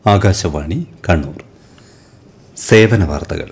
ആകാശവാണി കണ്ണൂർ സേവന വാർത്തകൾ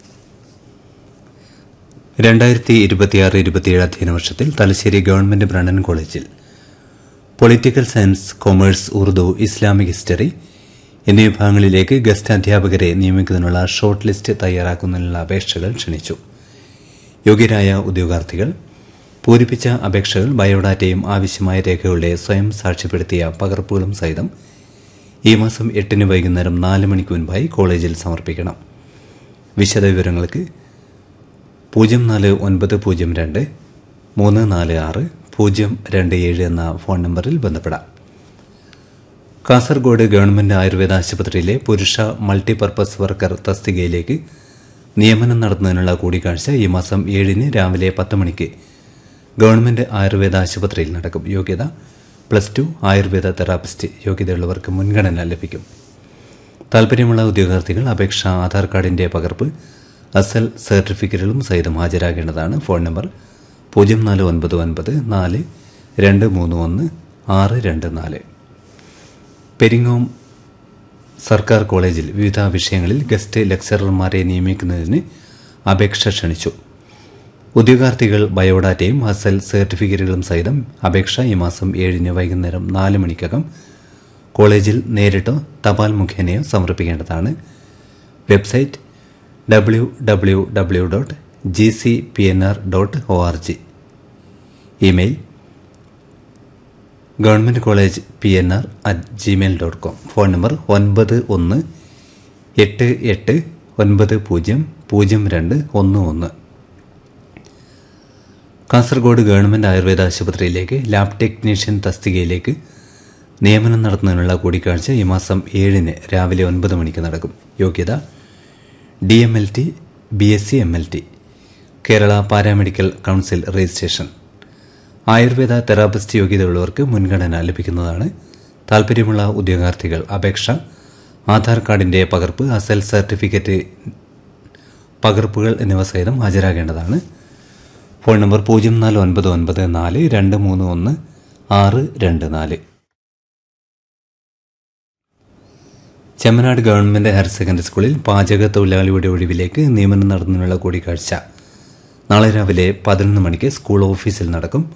രണ്ടായിരത്തി ഇരുപത്തിയാറ് ഇരുപത്തിയേഴ് അധ്യയന വർഷത്തിൽ തലശ്ശേരി ഗവൺമെന്റ് ബ്രണ്ണൻ കോളേജിൽ political science commerce Urdu Islamic history എന്നീ വിഭാഗങ്ങളിലേക്ക് ഗസ്റ്റ് അധ്യാപകരെ നിയമിക്കുന്നതിനുള്ള ഷോർട്ട് ലിസ്റ്റ് തയ്യാറാക്കുന്നതിനുള്ള അപേക്ഷകൾ ക്ഷണിച്ചു യോഗ്യരായ ഉദ്യോഗാർത്ഥികൾ പൂരിപ്പിച്ച അപേക്ഷകൾ ബയോഡാറ്റയും ആവശ്യമായ രേഖകളുടെ സ്വയം സാക്ഷ്യപ്പെടുത്തിയ പകർപ്പുകളും സഹിതം ഈ മാസം എട്ടിന് വൈകുന്നേരം നാല് മണിക്ക് മുൻപായി കോളേജിൽ സമർപ്പിക്കണം വിശദവിവരങ്ങൾക്ക് പൂജ്യം നാല് ഒൻപത് പൂജ്യം രണ്ട് മൂന്ന് നാല് ആറ് പൂജ്യം രണ്ട് ഏഴ് എന്ന ഫോൺ നമ്പറിൽ ബന്ധപ്പെടാം കാസർഗോഡ് ഗവൺമെന്റ് ആയുർവേദ ആശുപത്രിയിലെ പുരുഷ മൾട്ടിപർപ്പസ് വർക്കർ തസ്തികയിലേക്ക് നിയമനം നടത്തുന്നതിനുള്ള കൂടിക്കാഴ്ച ഈ മാസം ഏഴിന് രാവിലെ പത്ത് മണിക്ക് ഗവൺമെന്റ് ആയുർവേദ ആശുപത്രിയിൽ നടക്കും യോഗ്യത പ്ലസ് ടു ആയുർവേദ തെറാപ്പിസ്റ്റ് യോഗ്യതയുള്ളവർക്ക് മുൻഗണന ലഭിക്കും താൽപര്യമുള്ള ഉദ്യോഗാർത്ഥികൾ അപേക്ഷ ആധാർ കാർഡിന്റെ പകർപ്പ് അസൽ സർട്ടിഫിക്കറ്റുകളും സഹിതം ഹാജരാകേണ്ടതാണ് ഫോൺ നമ്പർ പൂജ്യം നാല് ഒൻപത് ഒൻപത് നാല് രണ്ട് മൂന്ന് ഒന്ന് ആറ് രണ്ട് നാല് പെരിങ്ങോം സർക്കാർ കോളേജിൽ വിവിധ വിഷയങ്ങളിൽ ഗസ്റ്റ് ലെക്ചറർമാരെ നിയമിക്കുന്നതിന് അപേക്ഷ ക്ഷണിച്ചു ഉദ്യോഗാർത്ഥികൾ ബയോഡാറ്റയും അസൽ സർട്ടിഫിക്കറ്റുകളും സഹിതം അപേക്ഷ ഈ മാസം ഏഴിന് വൈകുന്നേരം നാല് മണിക്കകം കോളേജിൽ നേരിട്ടോ തപാൽ മുഖേനയോ സമർപ്പിക്കേണ്ടതാണ് website W W W dot G C P N R dot O R G email government college P N R at Gmail dot com phone number ഒൻപത് ഒന്ന് എട്ട് എട്ട് ഒൻപത് പൂജ്യം പൂജ്യം രണ്ട് ഒന്ന് ഒന്ന് കാസർഗോഡ് ഗവൺമെന്റ് ആയുർവേദ ആശുപത്രിയിലേക്ക് ലാബ് ടെക്നീഷ്യൻ തസ്തികയിലേക്ക് നിയമനം നടത്തുന്നതിനുള്ള കൂടിക്കാഴ്ച ഈ മാസം ഏഴിന് രാവിലെ ഒൻപത് മണിക്ക് നടക്കും യോഗ്യത D M L T B S C M L T Kerala paramedical council registration Ayurveda therapist യോഗ്യതയുള്ളവർക്ക് മുൻഗണന ലഭിക്കുന്നതാണ് താൽപര്യമുള്ള ഉദ്യോഗാർത്ഥികൾ അപേക്ഷ ആധാർ കാർഡിന്റെ പകർപ്പ് അസൽ സർട്ടിഫിക്കറ്റ് പകർപ്പുകൾ എന്നിവ സഹിതം ഹാജരാകേണ്ടതാണ് ഫോൺ നമ്പർ പൂജ്യം നാല് ഒൻപത് ഒൻപത് നാല് രണ്ട് മൂന്ന് ഒന്ന് ആറ് രണ്ട് നാല് ചെമ്മനാട് ഗവൺമെന്റ് ഹയർ സെക്കൻഡറി സ്കൂളിൽ പാചക തൊഴിലാളിയുടെ ഒഴിവിലേക്ക് നിയമനം നടത്തുന്നതിനുള്ള കൂടിക്കാഴ്ച നാളെ രാവിലെ പതിനൊന്ന് മണിക്ക് സ്കൂൾ ഓഫീസിൽ നടക്കും